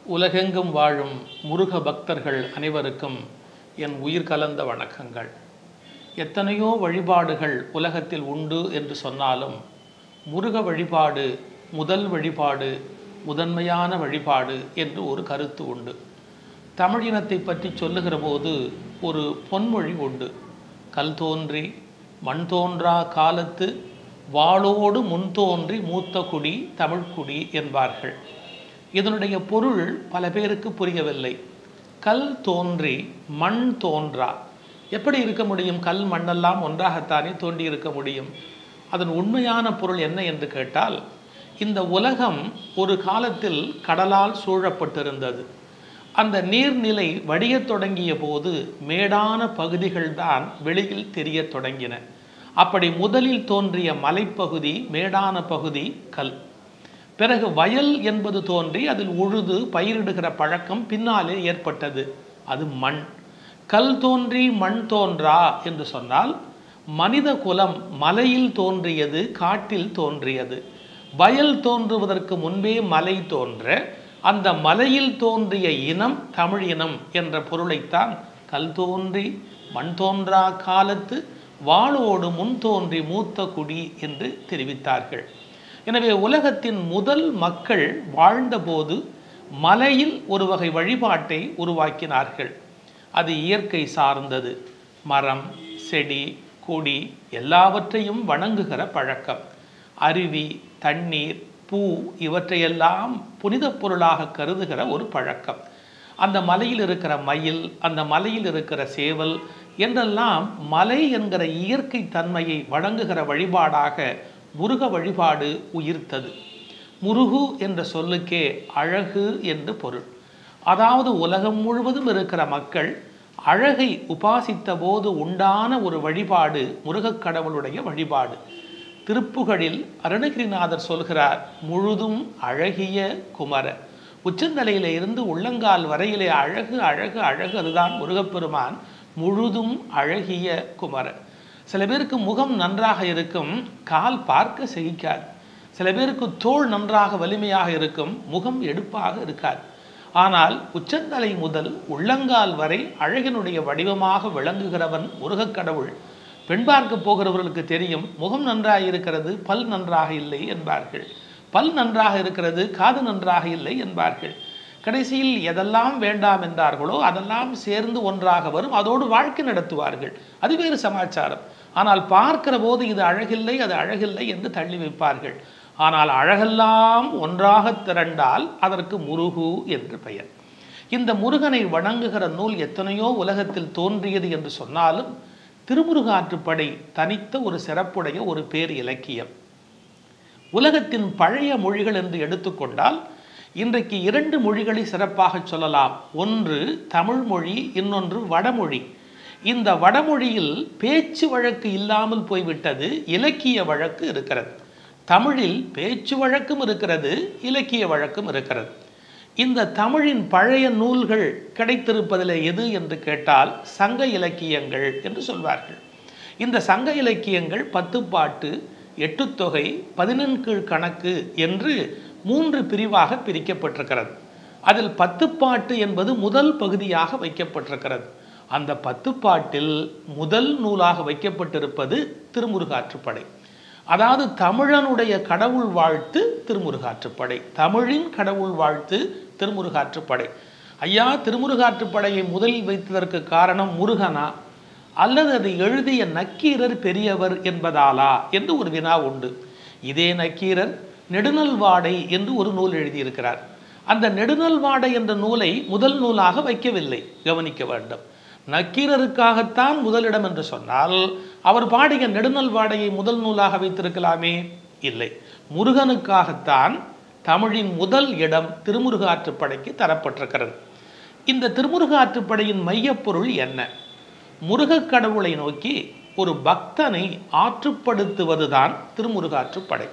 உலகெங்கும் வாழும் முருக பக்தர்கள் அனைவருக்கும் என் உயிர் கலந்த வணக்கங்கள் எத்தனையோ வழிபாடுகள் உலகத்தில் உண்டு என்று சொன்னாலும் முருக வழிபாடு முதல் வழிபாடு முதன்மையான வழிபாடு என்று ஒரு கருத்து உண்டு தமிழினத்தை பற்றி சொல்லுகிற போது ஒரு பொன்மொழி உண்டு கல் தோன்றி மண் தோன்றா காலத்து வாளோடு முன் தோன்றி மூத்த குடி தமிழ்க்குடி என்பார்கள் இதனுடைய பொருள் பல பேருக்கு புரியவில்லை கல் தோன்றி மண் தோன்றா எப்படி இருக்க முடியும் கல் மண்ணெல்லாம் ஒன்றாகத்தானே தோன்றி இருக்க முடியும் அதன் உண்மையான பொருள் என்ன என்று கேட்டால் இந்த உலகம் ஒரு காலத்தில் கடலால் சூழப்பட்டிருந்தது அந்த நீர்நிலை வடியத் தொடங்கிய போது மேடான பகுதிகள்தான் வெளியில் தெரியத் தொடங்கின அப்படி முதலில் தோன்றிய மலைப்பகுதி மேடான பகுதி கல் பிறகு வயல் என்பது தோன்றி அதில் உழுது பயிரிடுகிற பழக்கம் பின்னாலே ஏற்பட்டது அது மண் கல் தோன்றி மண் தோன்றா என்று சொன்னால் மனித குலம் மலையில் தோன்றியது காட்டில் தோன்றியது வயல் தோன்றுவதற்கு முன்பே மலை தோன்ற அந்த மலையில் தோன்றிய இனம் தமிழ் இனம் என்ற பொருளைத்தான் கல் தோன்றி மண் தோன்றா காலத்து வாளோடு முன் தோன்றி மூத்த குடி என்று தெரிவித்தார்கள் எனவே உலகத்தின் முதல் மக்கள் வாழ்ந்தபோது மலையில் ஒரு வகை வழிபாட்டை உருவாக்கினார்கள் அது இயற்கை சார்ந்தது மரம் செடி கொடி எல்லாவற்றையும் வணங்குகிற பழக்கம் அருவி தண்ணீர் பூ இவற்றையெல்லாம் புனித பொருளாக கருதுகிற ஒரு பழக்கம் அந்த மலையில் இருக்கிற மயில் அந்த மலையில் இருக்கிற சேவல் என்றெல்லாம் மலை என்கிற இயற்கை தன்மையை வழங்குகிற வழிபாடாக முருக வழிபாடு உயிர்த்தது முருகு என்ற சொல்லுக்கே அழகு என்று பொருள் அதாவது உலகம் முழுவதும் இருக்கிற மக்கள் அழகை உபாசித்த போது உண்டான ஒரு வழிபாடு முருகக் கடவுளுடைய வழிபாடு திருப்புகழில் அருணகிரிநாதர் சொல்கிறார் முழுதும் அழகிய குமர உச்சந்தலையில இருந்து உள்ளங்கால் வரையிலே அழகு அழகு அழகு அதுதான் முருகப்பெருமான் முழுதும் அழகிய குமர சில பேருக்கு முகம் நன்றாக இருக்கும் கால் பார்க்க சகிக்காது சில பேருக்கு தோல் நன்றாக வலிமையாக இருக்கும் முகம் எடுப்பாக இருக்காது ஆனால் உச்சந்தலை முதல் உள்ளங்கால் வரை அழகினுடைய வடிவமாக விளங்குகிறவன் முருகக் கடவுள் பெண் பார்க்க போகிறவர்களுக்கு தெரியும் முகம் நன்றாக இருக்கிறது பல் நன்றாக இல்லை என்பார்கள் பல் நன்றாக இருக்கிறது காது நன்றாக இல்லை என்பார்கள் கடைசியில் எதெல்லாம் வேண்டாம் என்றார்களோ அதெல்லாம் சேர்ந்து ஒன்றாக வரும் அதோடு வாழ்க்கை நடத்துவார்கள் அது வேறு சமாச்சாரம் ஆனால் பார்க்கிற போது இது அழகில்லை அது அழகில்லை என்று தள்ளி வைப்பார்கள் ஆனால் அழகெல்லாம் ஒன்றாக திரண்டால் அதற்கு முருகு என்று பெயர் இந்த முருகனை வணங்குகிற நூல் எத்தனையோ உலகத்தில் தோன்றியது என்று சொன்னாலும் திருமுருகாற்றுப்படை தனித்த ஒரு சிறப்புடைய ஒரு பேர் இலக்கியம் உலகத்தின் பழைய மொழிகள் என்று எடுத்துக்கொண்டால் இன்றைக்கு இரண்டு மொழிகளை சிறப்பாக சொல்லலாம் ஒன்று தமிழ் மொழி இன்னொன்று வடமொழி இந்த வடமொழியில் பேச்சு வழக்கு இல்லாமல் போய்விட்டது இலக்கிய வழக்கு இருக்கிறது தமிழில் பேச்சு வழக்கும் இருக்கிறது இலக்கிய வழக்கும் இருக்கிறது இந்த தமிழின் பழைய நூல்கள் கிடைத்திருப்பதில் எது என்று கேட்டால் சங்க இலக்கியங்கள் என்று சொல்வார்கள் இந்த சங்க இலக்கியங்கள் பத்துப்பாட்டு எட்டுத்தொகை பதினெண்கீழ் கணக்கு என்று மூன்று பிரிவாக பிரிக்கப்பட்டிருக்கிறது அதில் பத்துப்பாட்டு என்பது முதல் பகுதியாக வைக்கப்பட்டிருக்கிறது அந்த பத்துப்பாட்டில் முதல் நூலாக வைக்கப்பட்டிருப்பது திருமுருகாற்றுப்படை அதாவது தமிழனுடைய கடவுள் வாழ்த்து திருமுருகாற்றுப்படை தமிழின் கடவுள் வாழ்த்து திருமுருகாற்றுப்படை ஐயா திருமுருகாற்றுப்படையை முதலில் வைத்ததற்கு காரணம் முருகனா அல்லது அதை எழுதிய நக்கீரர் பெரியவர் என்பதாலா என்று ஒரு வினா உண்டு இதே நக்கீரர் நெடுநல்வாடை என்று ஒரு நூல் எழுதியிருக்கிறார் அந்த நெடுநல்வாடை என்ற நூலை முதல் நூலாக வைக்கவில்லை கவனிக்க வேண்டும் நக்கீரருக்காகத்தான் முதலிடம் என்று சொன்னால் அவர் பாடிய நெடுநல்வாடையை முதல் நூலாக வைத்திருக்கலாமே இல்லை முருகனுக்காகத்தான் தமிழின் முதல் இடம் திருமுருகாற்றுப்படைக்கு தரப்பட்டிருக்கிறது இந்த திருமுருகாற்றுப்படையின் மையப்பொருள் என்ன முருகக் கடவுளை நோக்கி ஒரு பக்தனை ஆற்றுப்படுத்துவதுதான் திருமுருகாற்றுப்படை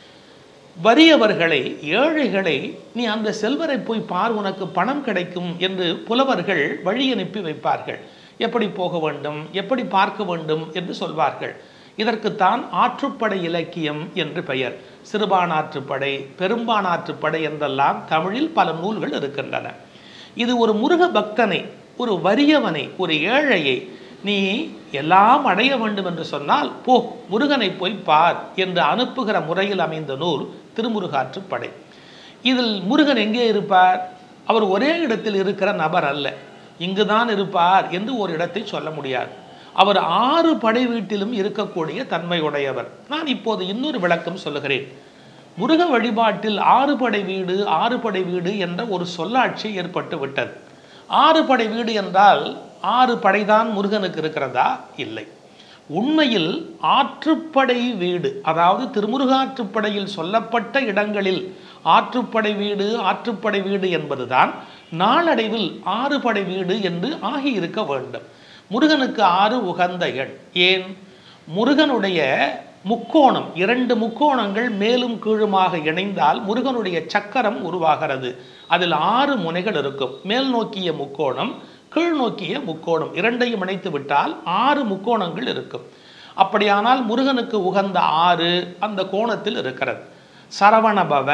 வறியவர்களை ஏழைகளை நீ அந்த செல்வரை போய் பார் உனக்கு பணம் கிடைக்கும் என்று புலவர்கள் வழி அனுப்பி வைப்பார்கள் எப்படி போக வேண்டும் எப்படி பார்க்க வேண்டும் என்று சொல்வார்கள் இதற்குத்தான் ஆற்றுப்படை இலக்கியம் என்று பெயர் சிறுபானாற்றுப்படை பெரும்பானாற்றுப்படை என்றெல்லாம் தமிழில் பல நூல்கள் இருக்கின்றன இது ஒரு முருக பக்தனை ஒரு வறியவனை ஒரு ஏழையை நீ எல்லாம் அடைய வேண்டும் என்று சொன்னால் போ முருகனை போய் பார் என்று அனுப்புகிற முறையில் அமைந்த நூல் திருமுருகாற்றுப்படை இதில் முருகன் எங்கே இருப்பார் அவர் ஒரே இடத்தில் இருக்கிற நபர் அல்ல இங்குதான் இருப்பார் என்று ஒரு இடத்தை சொல்ல முடியாது அவர் ஆறு படை வீட்டிலும் இருக்கக்கூடிய தன்மையுடையவர் நான் இப்போது இன்னொரு விளக்கம் சொல்லுகிறேன் முருக வழிபாட்டில் ஆறு படை வீடு ஆறு படை வீடு என்ற ஒரு சொல்லாட்சி ஏற்பட்டு விட்டது ஆறு படை வீடு என்றால் ஆறு படைதான் முருகனுக்கு இருக்கிறதா இல்லை உண்மையில் ஆற்றுப்படை வீடு அதாவது திருமுருகாற்றுப்படையில் சொல்லப்பட்ட இடங்களில் ஆற்றுப்படை வீடு ஆற்றுப்படை வீடு என்பதுதான் நாளடைவில் ஆறு படை வீடு என்று ஆகியிருக்க வேண்டும் முருகனுக்கு ஆறு உகந்த எண் ஏன் முருகனுடைய முக்கோணம் இரண்டு முக்கோணங்கள் மேலும் கீழுமாக இணைந்தால் முருகனுடைய சக்கரம் உருவாகிறது அதில் ஆறு முனைகள் இருக்கும் மேல் நோக்கிய முக்கோணம் கீழ் நோக்கிய முக்கோணம் இரண்டையும் இணைத்து விட்டால் ஆறு முக்கோணங்கள் இருக்கும் அப்படியானால் முருகனுக்கு உகந்த ஆறு அந்த கோணத்தில் இருக்கிறது சரவணபவ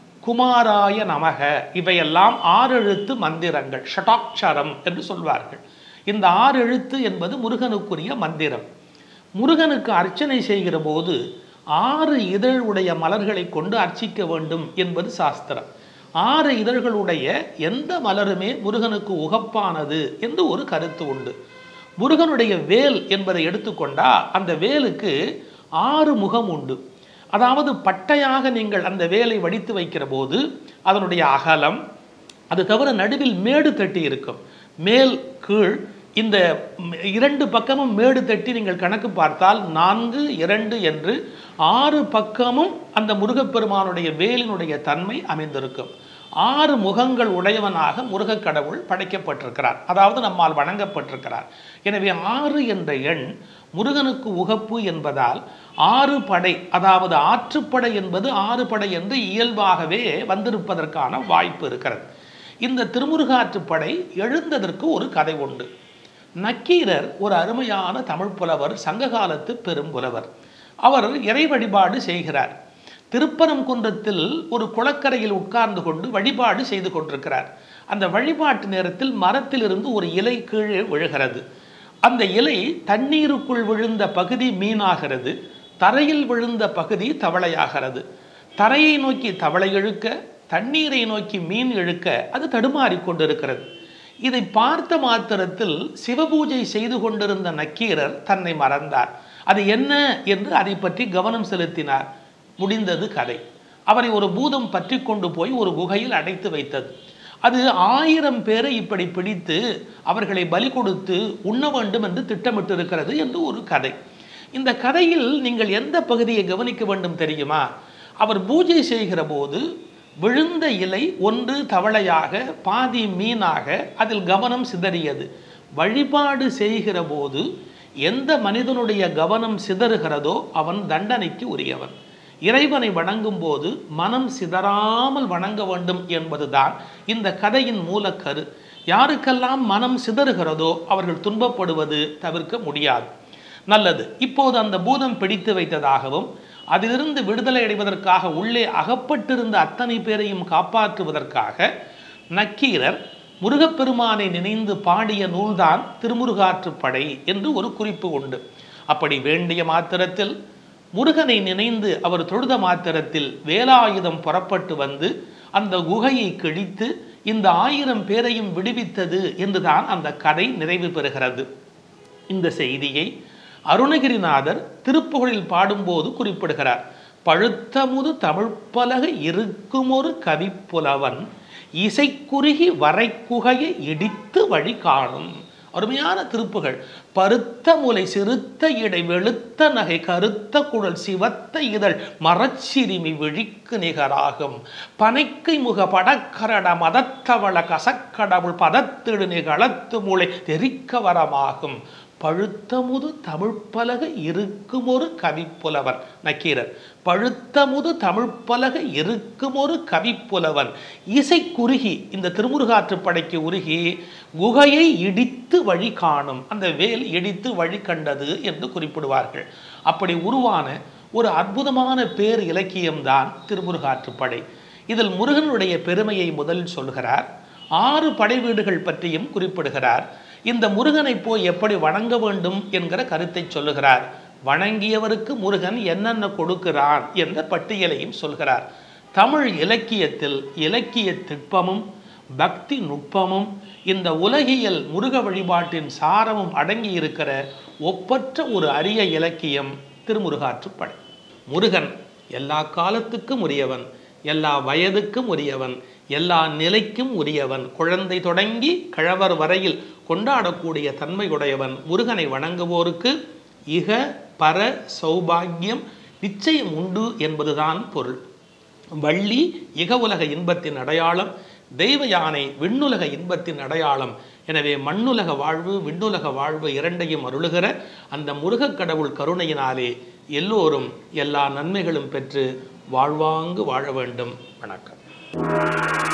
குமாராய நமக இவையெல்லாம் ஆறு எழுத்து மந்திரங்கள் ஷடாட்சரம் என்று சொல்வார்கள் இந்த ஆறு எழுத்து என்பது முருகனுக்குரிய மந்திரம் முருகனுக்கு அர்ச்சனை செய்கிற போது ஆறு இதழ் உடைய மலர்களை கொண்டு அர்ச்சிக்க வேண்டும் என்பது சாஸ்திரம் ஆறு இதழ்களுடைய எந்த மலருமே முருகனுக்கு உகப்பானது என்று ஒரு கருத்து உண்டு முருகனுடைய வேல் என்பதை எடுத்துக்கொண்டா அந்த வேலுக்கு ஆறு முகம் உண்டு அதாவது பட்டையாக நீங்கள் அந்த வேலை வடித்து வைக்கிற போது அதனுடைய அகலம் அது தவிர நடுவில் மேடு தட்டி இருக்கும் மேல் கீழ் இந்த இரண்டு பக்கமும் மேடு தட்டி நீங்கள் கணக்கு பார்த்தால் நான்கு இரண்டு என்று ஆறு பக்கமும் அந்த முருகப்பெருமானுடைய வேலினுடைய தன்மை அமைந்திருக்கும் ஆறு முகங்கள் உடையவனாக முருகக் கடவுள் படைக்கப்பட்டிருக்கிறார் அதாவது நம்மால் வணங்கப்பட்டிருக்கிறார் எனவே ஆறு என்ற எண் முருகனுக்கு உகப்பு என்பதால் ஆறு படை அதாவது ஆற்றுப்படை என்பது ஆறு படை என்று இயல்பாகவே வந்திருப்பதற்கான வாய்ப்பு இருக்கிறது இந்த திருமுருகாற்றுப்படை எழுந்ததற்கு ஒரு கதை உண்டு நக்கீரர் ஒரு அருமையான தமிழ் புலவர் சங்ககாலத்து பெரும்புலவர் அவர் இறை வழிபாடு செய்கிறார் திருப்பரங்குன்றத்தில் ஒரு குளக்கரையில் உட்கார்ந்து கொண்டு வழிபாடு செய்து கொண்டிருக்கிறார் அந்த வழிபாட்டு நேரத்தில் மரத்திலிருந்து ஒரு இலை கீழே விழுகிறது அந்த இலை தண்ணீருக்குள் விழுந்த பகுதி மீனாகிறது தரையில் விழுந்த பகுதி தவளையாகிறது தரையை நோக்கி தவளை இழுக்க தண்ணீரை நோக்கி மீன் இழுக்க அது தடுமாறி கொண்டிருக்கிறது இதை பார்த்த மாத்திரத்தில் சிவபூஜை செய்து கொண்டிருந்த நக்கீரர் தன்னை மறந்தார் அது என்ன என்று அதை பற்றி கவனம் செலுத்தினார் முடிந்தது கதை அவரை ஒரு பூதம் பற்றி கொண்டு போய் ஒரு குகையில் அடைத்து வைத்தது அது ஆயிரம் பேரை இப்படி பிடித்து அவர்களை பலி கொடுத்து உண்ண வேண்டும் என்று திட்டமிட்டு இருக்கிறது என்று ஒரு கதை இந்த கதையில் நீங்கள் எந்த பகுதியை கவனிக்க வேண்டும் தெரியுமா அவர் பூஜை செய்கிற போது விழுந்த இலை ஒன்று தவளையாக பாதி மீனாக அதில் கவனம் சிதறியது வழிபாடு செய்கிற போது எந்த மனிதனுடைய கவனம் சிதறுகிறதோ அவன் தண்டனைக்கு உரியவன் இறைவனை வணங்கும் போது மனம் சிதறாமல் வணங்க வேண்டும் என்பதுதான் இந்த கதையின் மூலக்கரு யாருக்கெல்லாம் மனம் சிதறுகிறதோ அவர்கள் துன்பப்படுவது தவிர்க்க முடியாது நல்லது இப்போது அந்த பூதம் பிடித்து வைத்ததாகவும் அதிலிருந்து விடுதலை அடைவதற்காக உள்ளே அகப்பட்டிருந்த அத்தனை பேரையும் காப்பாற்றுவதற்காக நக்கீரர் முருகப்பெருமானை நினைந்து பாடிய நூல்தான் திருமுருகாற்றுப்படை என்று ஒரு குறிப்பு உண்டு அப்படி வேண்டிய மாத்திரத்தில் முருகனை நினைந்து அவர் தொழுத மாத்திரத்தில் வேலாயுதம் புறப்பட்டு வந்து அந்த குகையை கிழித்து இந்த ஆயிரம் பேரையும் விடுவித்தது என்றுதான் அந்த கதை நிறைவு பெறுகிறது இந்த செய்தியை அருணகிரிநாதர் திருப்புகழில் பாடும்போது குறிப்பிடுகிறார் பழுத்தமுது தமிழ்ப்பலக இருக்குமொரு கவிப்புலவன் இசைக்குறுகி வரைக்குகையை இடித்து வழி காணும் அருமையான திருப்புகள் பருத்த முலை சிறுத்த இடை வெளுத்த நகை கருத்த குழல் சிவத்த இதழ் மரச்சிறுமி விழிக்கு நிகராகும் பனைக்கை முக படக்கரட மதத்தவள கசக்கடவுள் பதத்திடு நிகளத்து மூளை தெரிக்க வரமாகும் பழுத்தமுது தமிழ்ப்பலக இருக்கும் ஒரு கவிப்புலவன் நக்கீரர் பழுத்தமுது தமிழ்ப்பலக இருக்கும் ஒரு கவிப்புலவன் இசை குறுகி இந்த திருமுருகாற்றுப்படைக்கு உருகி குகையை இடித்து இடித்து வழி காணும் அந்த வேல் இடித்து வழி கண்டது என்று குறிப்பிடுவார்கள் அப்படி உருவான ஒரு அற்புதமான பேர் இலக்கியம்தான் திருமுருகாற்றுப்படை இதில் முருகனுடைய பெருமையை முதலில் சொல்கிறார் ஆறு படை வீடுகள் பற்றியும் குறிப்பிடுகிறார் இந்த முருகனை போய் எப்படி வணங்க வேண்டும் என்கிற கருத்தை சொல்லுகிறார் வணங்கியவருக்கு முருகன் என்னென்ன கொடுக்கிறான் என்ற பட்டியலையும் சொல்கிறார் தமிழ் இலக்கியத்தில் இலக்கிய திட்பமும் பக்தி நுட்பமும் இந்த உலகியல் முருக வழிபாட்டின் சாரமும் அடங்கி இருக்கிற ஒப்பற்ற ஒரு அரிய இலக்கியம் திருமுருகாற்றுப்படை முருகன் எல்லா காலத்துக்கும் உரியவன் எல்லா வயதுக்கும் உரியவன் எல்லா நிலைக்கும் உரியவன் குழந்தை தொடங்கி கிழவர் வரையில் கொண்டாடக்கூடிய தன்மையுடையவன் முருகனை வணங்குவோருக்கு இக பர சௌபாகியம் நிச்சயம் உண்டு என்பதுதான் பொருள் வள்ளி இக உலக இன்பத்தின் அடையாளம் தெய்வ யானை விண்ணுலக இன்பத்தின் அடையாளம் எனவே மண்ணுலக வாழ்வு விண்ணுலக வாழ்வு இரண்டையும் அருளுகிற அந்த முருகக் கடவுள் கருணையினாலே எல்லோரும் எல்லா நன்மைகளும் பெற்று வாழ்வாங்கு வாழ வேண்டும் வணக்கம்